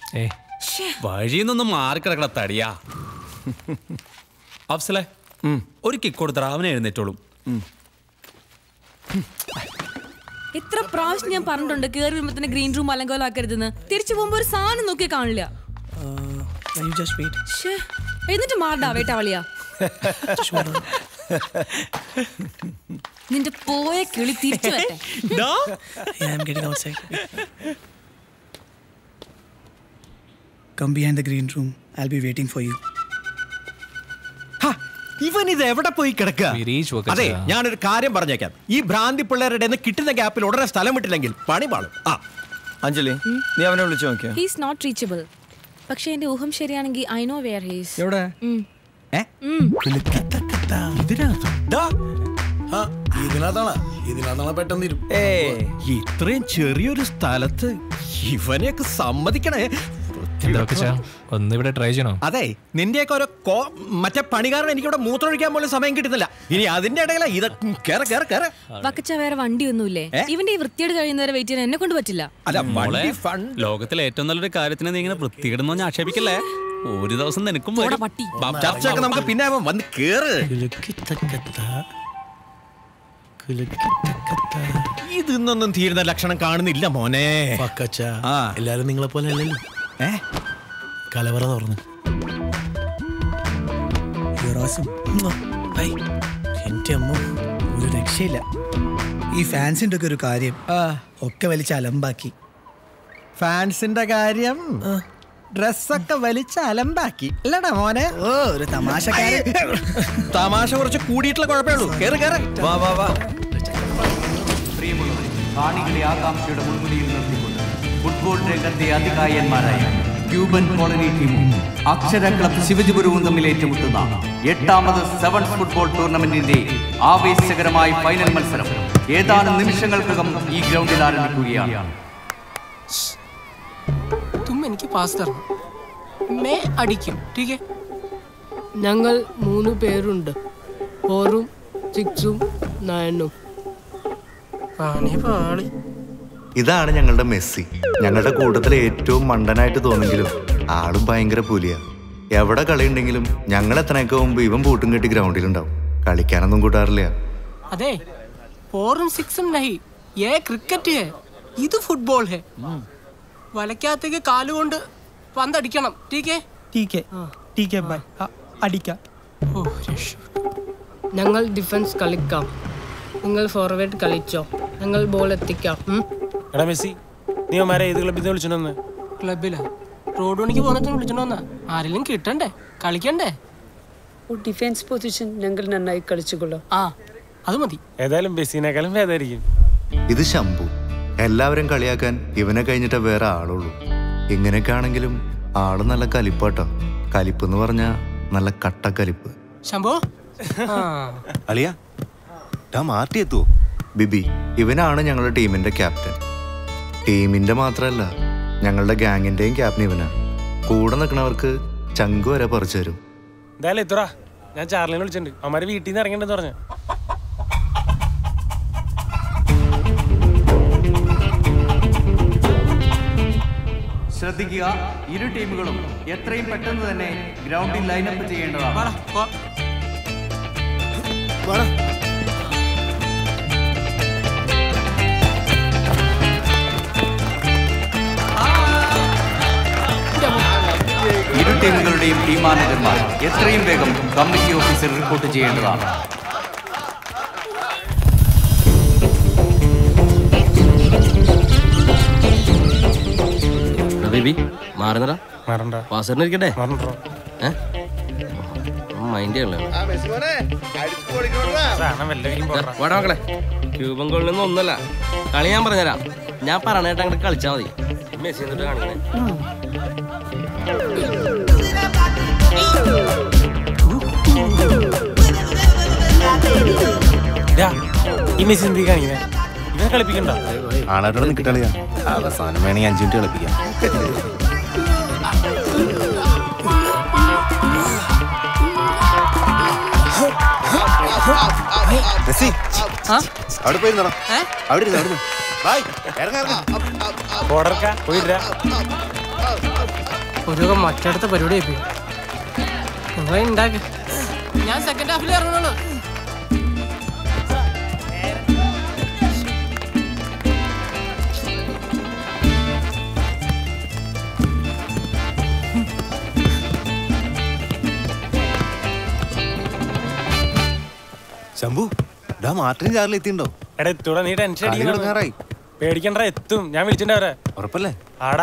ഏ വഴിയിൽ മാറിക്കിടക്കട തടിയാ അഫ്സലെ ഒരു കിക്ക് കൊടുത്തറ അവനെ എഴുന്നേറ്റോളും എത്ര പ്രാവശ്യം ഞാൻ പറഞ്ഞിട്ടുണ്ട് കേറി വരുമ്പോ തന്നെ ഗ്രീൻ റൂം അലങ്കോലാക്കരുതെന്ന് തിരിച്ചു പോകുമ്പോ ഒരു സാധനം നോക്കി കാണില്ല ശ്ശേ, എന്നിട്ട് മാറടാ വേട്ടാവളിയാ നിന്റെ പോയ കിളി തിരിച്ചു വരട്ടെ Yeah, I'm getting outside. Come behind the green room. I'll be waiting for you. ഇവൻ ഇത് എവിടെ പോയി കിടക്കുക വിരീഷ് വക്കച്ച. അതെ ഞാനൊരു കാര്യം പറഞ്ഞേക്കാം ഈ ഭ്രാന്തി പിള്ളേരുടെ നിന്ന് കിട്ടുന്ന ഗ്യാപ്പിൽ ഉടനെ സ്ഥലം വിട്ടില്ലെങ്കിൽ പണി പാളും ആ അഞ്ജലി നീ അവനെ വിളിച്ചു നോക്കിയോ ഹീസ് നോട്ട് റീച്ചബിൾ പക്ഷെ എന്റെ ഊഹം ശരിയാണെങ്കിൽ ഐ നോ വെയർ ഹീസ് എവിടെ ഇതിനകത്താണ് ഇതിനകത്താണ് പെട്ടെന്ന് ഇരും ഇത്രയും ചെറിയൊരു സ്ഥലത്ത് ഇവനെയൊക്കെ സമ്മതിക്കണേ എന്താ വക്കച്ച ഒന്ന് ഇവിടെ ട്രൈ ചെയ്യണോ അതെ നിന്റെയൊക്കെ ഓരോ കോ മറ്റേ പണികാരൻ എനിക്കിവിടെ മൂത്രമൊഴിക്കാൻ പോലും സമയം കിട്ടുന്നില്ല ഇനി അതിന്റെ ഇടയില ഇത് കേറ കേറ കേറ വക്കച്ച വേറെ വണ്ടിയൊന്നുമില്ലേ ഏ? ഇവന്റെ ഈ വൃത്തിയോട് കഴിയുന്നവരെ വെയിറ്റ് ചെയ്യാൻ എന്നെ കൊണ്ട് പറ്റില്ല അല്ല മോളെ ലോകത്തിലെ ഏറ്റവും നല്ലൊരു കാര്യത്തിന് നീ ഇങ്ങനെ വൃത്തിയിടുന്നോ ഞാൻ ആക്ഷേപിക്കല്ലേ ഒരു ദിവസം നിനക്കും പോടാ വരും. പട്ടി. ബാ, ബാ, ചർച്ചയൊക്കെ ബാ, നമുക്ക് ബാ. പിന്നെ ആവാം. വന്ന് കേറ് ഇതൊന്നും തീരുന്ന ലക്ഷണം കാണുന്നില്ല മോനെ പക്കച്ച എല്ലാരും നിങ്ങളെ പോലെ അല്ലല്ലോ ഏ കലവറ തുറന്ന് You're awesome. Bye. എന്റെ അമ്മ ഒരു രക്ഷയില്ല ഈ ഫാൻസിന്റെ ഒക്കെ ഒരു കാര്യം ഒക്കെ വലിച്ച് അലമ്പാക്കി ഫാൻസിന്റെ കാര്യം ഡ്രസ്സൊക്കെ വലിച്ച് അലമ്പാക്കി അല്ലടാ മോനെ ഓ ഒരു തമാശക്കാരൻ തമാശ കുറച്ച് കൂടിയിട്ടുള്ള കുഴപ്പമേ ഉള്ളൂ കേറ് കേറ് വാ വാ വാ കാണികളെ ആകാംക്ഷയുടെ മുൾമുനയിൽ നിർത്തിക്കൊണ്ട് ഫുട്ബോൾ രംഗത്തെ അതികായന്മാരായ ക്യൂബൻ കോളനി ടീമും അക്ഷര ക്ലബ് ശിവജിപുരവും തമ്മിൽ ഏറ്റുമുട്ടുന്ന എട്ടാമത് സെവൻസ് ഫുട്ബോൾ ടൂർണമെന്റിന്റെ ആവേശകരമായ ഫൈനൽ മത്സരം ഏതാനും നിമിഷങ്ങൾക്കകം ഈ ഗ്രൗണ്ടിൽ ആരംഭിക്കുകയാണ് തും എനിക്ക് പാസ് തരണം മേ അടിക്കും ടീക്കെ ഞങ്ങൾ മൂന്ന് പേരുണ്ട് ഫോറും സിക്സും നയനും പാണി പാളി ഇതാണ് ഞങ്ങളുടെ മെസ്സി ഞങ്ങളുടെ കൂട്ടത്തിലെ ഏറ്റവും മണ്ടനായിട്ട് തോന്നെങ്കിലും ആളും ഭയങ്കര പുലിയാ എവിടെ കളിയുണ്ടെങ്കിലും ഞങ്ങൾ എത്തണേക്ക് മുമ്പ് ഇവൻ പൂട്ടും കെട്ടി ഗ്രൗണ്ടിലുണ്ടാവും കളിക്കാനൊന്നും കൂട്ടാറില്ല അതെ ഫോറും സിക്സും നഹി ഏ ക്രിക്കറ്റ് ഹേ ഇത് ഫുട്ബോൾ ഹേ വലക്കകത്തേക്ക് കാലുകൊണ്ട് പന്തടിക്കണം ടീക്കെ ടീക്കെ ടീക്കെ ബൈ അടിക്കാം ഓ രക്ഷപ്പെട്ടു ഞങ്ങൾ ഡിഫൻസ് കളിക്കാം നിങ്ങൾ ഫോർവേഡ് കളിച്ചോ ഞങ്ങൾ ബോൾ എത്തിക്കാം ഉം? എടാ മെസ്സി നീ അവന്മാരെ ഏത് ക്ലബിൽ നിന്ന് വിളിച്ചോണ്ടെന്ന് ക്ലബിലാ റോഡ് പണിക്ക് പോകുന്നിടത്ത് വിളിച്ചോണ്ട് വന്നാ ആരെങ്കിലും കിട്ടണ്ടേ കളിക്കണ്ടേ ഡിഫൻസ് പൊസിഷൻ ഞങ്ങൾ നന്നായി കളിച്ചുകൊള്ളാം ആ അത് മതി ഏതായാലും ബെസ്സിനേക്കാളും ഭേദമായിരിക്കും ഇത് ശംഭു എല്ലാവരും കളിയാക്കാൻ ഇവനെ കഴിഞ്ഞിട്ടേ വേറെ ആളുള്ളൂ ഇങ്ങനെയൊക്കെ ആണെങ്കിലും ആള് നല്ല കലിപ്പാട്ടോ കലിപ്പ് എന്ന് പറഞ്ഞാൽ നല്ല കട്ടക്കലിപ്പ് ശംഭോ ആ അളിയ മാറ്റി എത്തുവോ ബിബി ഇവനാണ് ഞങ്ങളുടെ ടീമിന്റെ ക്യാപ്റ്റൻ ടീമിന്റെ മാത്രമല്ല ഞങ്ങളുടെ ഗാങ്ങിന്റെയും ക്യാപ്റ്റൻ ഇവനാ കൂടെ നിൽക്കണവർക്ക് ചങ്ക് വരെ പറിച്ചു തരും എന്തായാലും എത്തുറാ ഞാൻ ചാർലിനെ വിളിച്ചിട്ടുണ്ട് അവന്മാരെ വീട്ടിൽ നിന്ന് ഇറങ്ങണ്ടെന്ന് പറഞ്ഞു ശ്രദ്ധിക്കുക ഇരു ടീമുകളും എത്രയും പെട്ടെന്ന് തന്നെ ഗ്രൗണ്ടിൽ ലൈനപ്പ് ചെയ്യേണ്ടതാണ് ഇരു ടീമുകളുടെയും ടീം മാനേജർമാർ എത്രയും വേഗം കമ്മിറ്റി ഓഫീസിൽ റിപ്പോർട്ട് ചെയ്യേണ്ടതാണ് ബേബി മാറുന്നടാ മാറണ്ട പാസറിന് ഇരിക്കട്ടെ മാറണ്ടോ മൈൻഡ് സാധനം വല്ലവരും പോടാ വാടാ മക്കളെ ക്യൂബൻ ഗോളിൽ നിന്ന് ഒന്നല്ല കളി ഞാൻ പറഞ്ഞുതരാം ഞാൻ പറഞ്ഞിട്ട് അങ്ങോട്ട് കളിച്ചാൽ മതി മെസ്സി എന്നിട്ട് കാണിക്കണേ ഡാ, ഈ മെസ്സി എന്തി കാണിക്കുന്നേ ഇവനെ കളിപ്പിക്കണ്ട ആളായിട്ട് നിൽക്കിട്ടളിയാ അവസാനം വേണമെങ്കിൽ അഞ്ചു മിനിറ്റ് കളിപ്പിക്കാം മെസ്സി അവിടെ പോയി ഇരുന്നോടാ. അവിടെ ഇരുന്ന് അവിടെ ഇരുന്ന്. ബായ് ഇറങ്ങ ഇറങ്ങ ഓർഡർക്ക പോയിട്ടാ ഒരു മറ്റടുത്ത പരിപാടി ആയിപ്പോയി. നിങ്ങളെ ഉണ്ടാക്ക് ഞാൻ സെക്കൻഡ് ഹാഫിൽ ഇറങ്ങണുള്ളൂ ശംഭു ഡാ മാർട്ടിൻ ചാറിൽ എത്തിണ്ടോ എടാ എത്തൂടാ നീ ടെൻഷൻ കളി അടിക്കണം തുടങ്ങാറായി. പേടിക്കണ്ട എത്തും ഞാൻ വിളിച്ചിട്ടുണ്ടവരെ ഉറപ്പല്ലേ ആടാ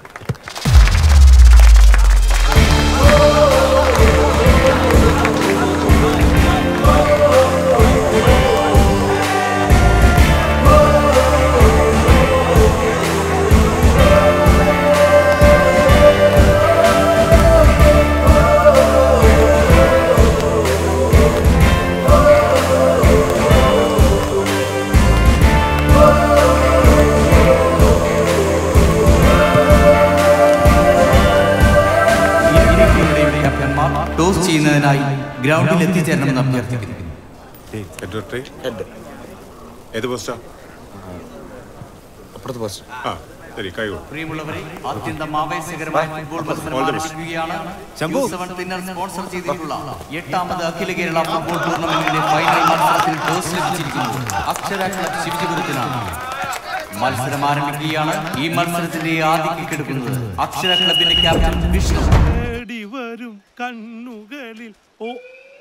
ക്യാപ്റ്റന്മാർ ടോസ് ചെയ്യുന്നതിനായി ഗ്രൗണ്ടിൽ എത്തിച്ചേരണമെന്ന് അഭ്യർത്ഥിക്കുന്നു ഏത് പോസ്റ്റാ അപ്പുറത്ത് പോസ്റ്റ് ആ ശരി കൈ കൊടു. പ്രിയമുള്ളവരെ അത്യന്തം ആവേശകരമായ ഫുട്ബോൾ മത്സരം All the best. ആരംഭിക്കുകയാണ് ശംഭു. സെവൻ തിന്നർ സ്പോൺസർ ചെയ്തിട്ടുള്ള എട്ടാമത് അഖില കേരള ഫുട്ബോൾ ടൂർണമെന്റിന്റെ ഫൈനൽ മത്സരത്തിൽ ടോസ് ലഭിച്ചിരിക്കുന്നു അക്ഷര ക്ലബ് ശിവജിപുരത്തിനാണ് മത്സരം ആരംഭിക്കുകയാണ് ഈ മത്സരത്തിന്റെ ആദ്യ കിക്ക് എടുക്കുന്നത് അക്ഷര ക്ലബിന്റെ ക്യാപ്റ്റൻ വിഷ്ണു തേടി വരും കണ്ണുകളിൽ ഓ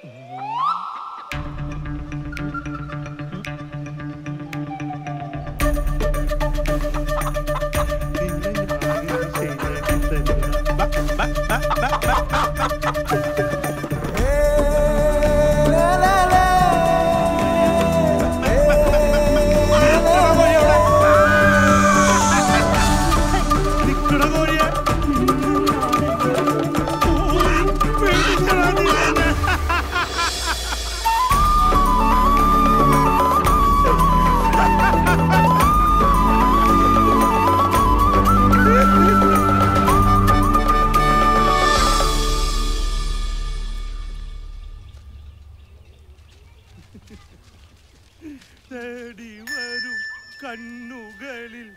തേടി വരും കണ്ണുകളിൽ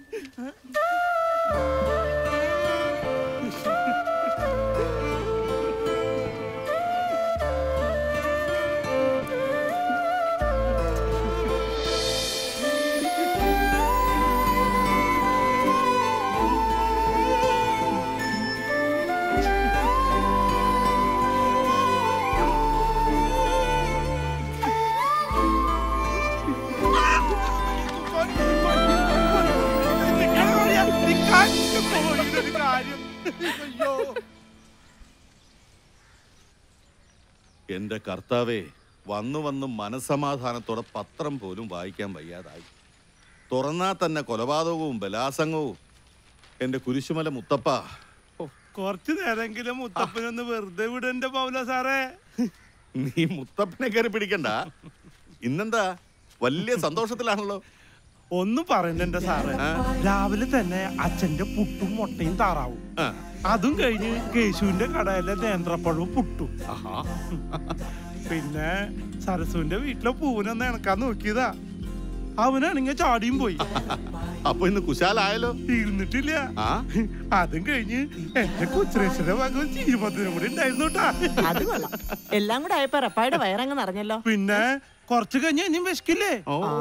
എന്റെ കർത്താവേ വന്നു വന്ന് മനസമാധാനത്തോടെ പത്രം പോലും വായിക്കാൻ വയ്യാതായി തുറന്നാ തന്നെ കൊലപാതകവും ബലാസംഗവും എന്റെ കുരിശുമല മുത്തപ്പ കുറച്ചു നേരെങ്കിലും മുത്തപ്പനൊന്ന് വെറുതെ വിടന്റെ പൗല സാറേ നീ മുത്തപ്പനെ കയറി പിടിക്കണ്ട ഇന്നെന്താ വലിയ സന്തോഷത്തിലാണല്ലോ ഒന്നും പറയണ്ട എന്റെ സാറേ രാവിലെ തന്നെ അച്ഛന്റെ പുട്ടും മുട്ടയും താറാവും അതും കഴിഞ്ഞ് കേശുവിന്റെ കടയിലെ നേന്ത്രപ്പഴവും പുട്ടും പിന്നെ സരസുവിന്റെ വീട്ടിലെ പൂവിനൊന്ന് ഇണക്കാൻ നോക്കിയതാ അവനാണെങ്കിൽ ചാടിയും പോയി അപ്പൊ ഇന്ന് കുശാലായല്ലോ തീർന്നിട്ടില്ല അതും കഴിഞ്ഞ് എന്റെ കൊച്ചുരേശ്വര ഭാഗം ചീമത്തിനും കൂടി ഉണ്ടായിരുന്നു കേട്ടാ അത് കൊള്ളാം എല്ലാം കൂടെ ആയപ്പോ റപ്പായുടെ വയറങ്ങ് നിറഞ്ഞല്ലോ പിന്നെ കുറച്ച് കഴിഞ്ഞ് ഇനിയും വിശക്കില്ലേ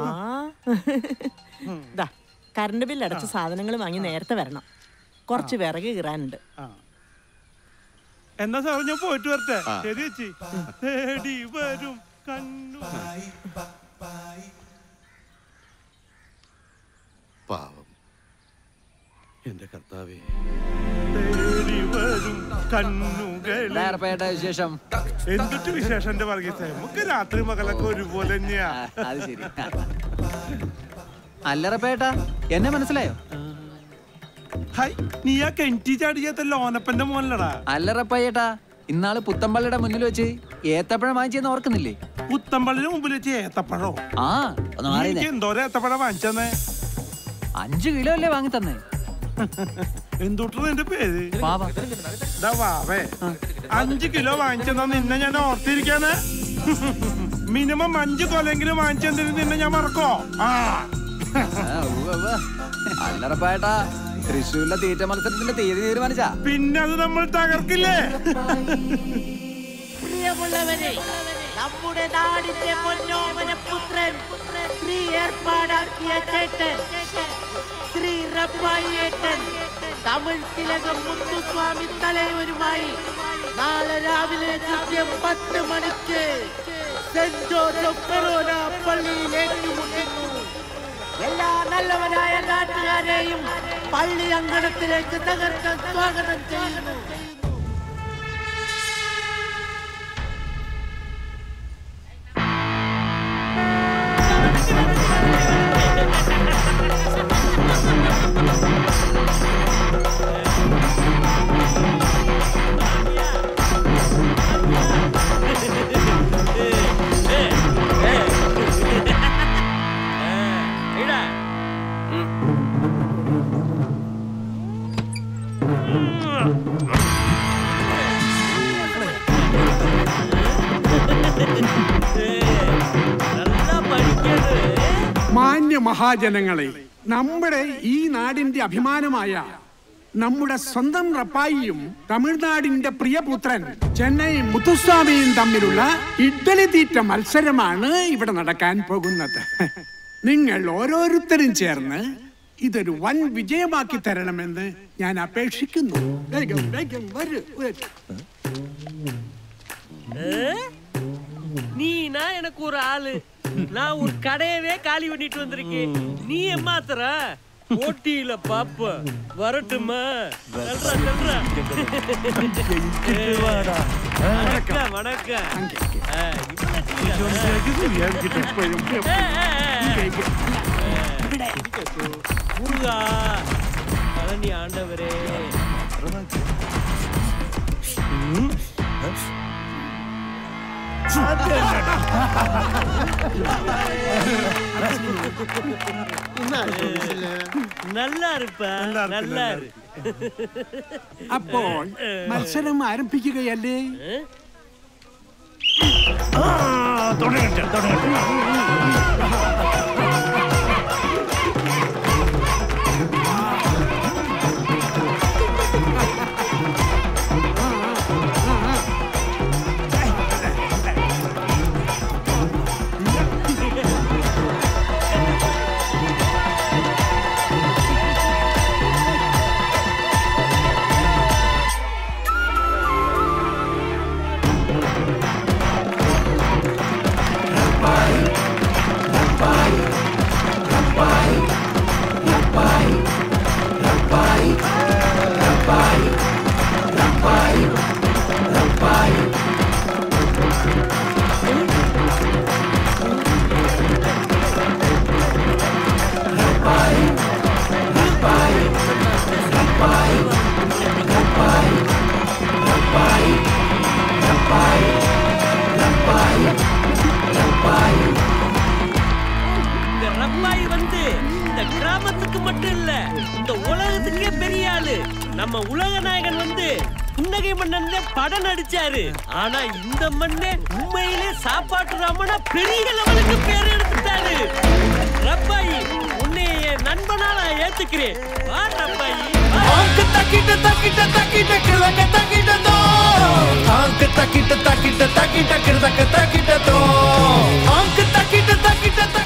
ദാ കറണ്ട് ബില്ല് അടച്ച സാധനങ്ങൾ വാങ്ങി നേരത്തെ വരണം കുറച്ച് വിറക് കീറാനുണ്ട് എന്നാ സാറേ ഞാൻ പോയിട്ട് വരട്ടെ ആ. ശരി ചേച്ചി തേടി വരും കണ്ണു പാവം എന്റെ കർത്താവേ തേടി വരും കണ്ണുകളിൽ വിശേഷം എന്തിട്ട് വിശേഷം എന്റെ വർഗീസേ നമുക്ക് രാത്രി മകളൊക്കെ ഒരുപോലെ തന്നെയാ അത് ശരി അല്ലറപ്പേട്ട എന്നെ മനസ്സിലായോ ഹായ് നീ ആ കെൻറ്റി ചാടിയാത്ത ലോനപ്പന്റെ മോനല്ലടാ അല്ലറപ്പയ്യേട്ടാ ഇന്നാള് പുത്തമ്പള്ളിയുടെ മുന്നിൽ വെച്ച് ഏത്തപ്പഴം വാങ്ങിച്ചെന്ന് ഓർക്കുന്നില്ലേ പുത്തമ്പള്ളിന് മുമ്പിൽ വെച്ച് ഏത്തപ്പഴോ ആ ഒന്ന് നീ മാറിയതേ എനിക്ക് എന്തോരം ഏത്തപ്പഴം വാങ്ങിച്ചെന്നേ അഞ്ചു കിലോ അല്ലേ വാങ്ങി തന്നെ എന്തുട്ടാ നിന്റെ പേര് വാവ. ദാ വാവേ അഞ്ച് കിലോ വാങ്ങിച്ചെന്നാ നിന്നെ ഞാൻ ഓർത്തിരിക്കാന് മിനിമം അഞ്ച് കൊലെങ്കിലും വാങ്ങിച്ചെന്തിന് നിന്നെ ഞാൻ മറക്കോ ആ അല്ലറപ്പേട്ടാ തൃശ്ശൂരിലെ തീറ്റ മത്സരത്തിന്റെ തീയതി തീരുമാനിച്ചാ പിന്നെ അത് നമ്മൾ തകർക്കില്ലേ പ്രിയമുള്ളവരെ നമ്മുടെ നാടിന്റെ പൊന്നോമന പുത്രൻ ശ്രീ ഏർപ്പാടാക്കിയ ചേട്ടൻ ശ്രീ റബ്ബായിയേട്ടൻ തമിഴ് തിലകം മുത്തുസ്വാമി തലവരുമായി നാളെ രാവിലെ കൃത്യം പത്ത് മണിക്ക് സെന്റ് ജോസഫ് ഫെറോന പള്ളിയിൽ ഏറ്റുമുട്ടുന്നു എല്ലാ നല്ലവരായ നാട്ടുകാരെയും പള്ളി അങ്കണത്തിലേക്ക് തകർക്കാൻ സ്വാഗതം ചെയ്യുന്നു മാന്യ മഹാജനങ്ങളെ നമ്മുടെ ഈ നാടിന്റെ അഭിമാനമായ നമ്മുടെ സ്വന്തം റപ്പായിയും തമിഴ്നാടിന്റെ പ്രിയപുത്രൻ ചെന്നൈ മുത്തുസ്വാമിയും തമ്മിലുള്ള ഇഡ്ഡലി തീറ്റ മത്സരമാണ് ഇവിടെ നടക്കാൻ പോകുന്നത് നിങ്ങൾ ഓരോരുത്തരും ചേർന്ന് ഇതൊരു വൻ വിജയമാക്കി തരണമെന്ന് ഞാൻ അപേക്ഷിക്കുന്നു വേഗം വേഗം വരൂ വരൂ. நீனா எனக்கு ஒரு ஆளு நான் ஒரு கடையவே காலி பண்ணிட்டு வந்திருக்கேன் நீ ஏமாத்துற போட்டியில பாப்ப வரட்டுமா சொல்றா சொல்றா வணக்கம் வணக்கம் ஆ, இவ்வளவு சீக்கிரம். ஏ, ஏ, ஏ. முருகா பழனி ஆண்டவரே நல்லா இருப்ப நல்லா இரு അപ്പോൾ മത്സരം ആരംഭിക്കുകയല്ലേ இந்த ரப்பாய் வந்து இந்த கிராமத்துக்கு மட்டும் இல்ல இந்த உலகத்துக்கே பெரிய ஆளு நம்ம உலக நாயகன் வந்து புன்னகை மன்னன் படம் நடிச்சாரு ஆனா இந்த மண்ணே உண்மையிலே சாப்பாட்டு ராமனா பெரிய லெவலுக்கு பேர் எடுத்துட்டாரு ரப்பாயி உன்னை என் நண்பனா நான் ஏத்துக்கிறேன் வா ரப்பாயி தக்கிட்ட தக்கிட்ட தக்கிட்ட கிழக்க தக்கிட்டதோ ஆங்கு தக்கிட்ட தக்கிட்ட தக்கிட்ட கிழக்க தக்கிட்டதோ ஆங்கு தக்கிட்ட தக்கிட்ட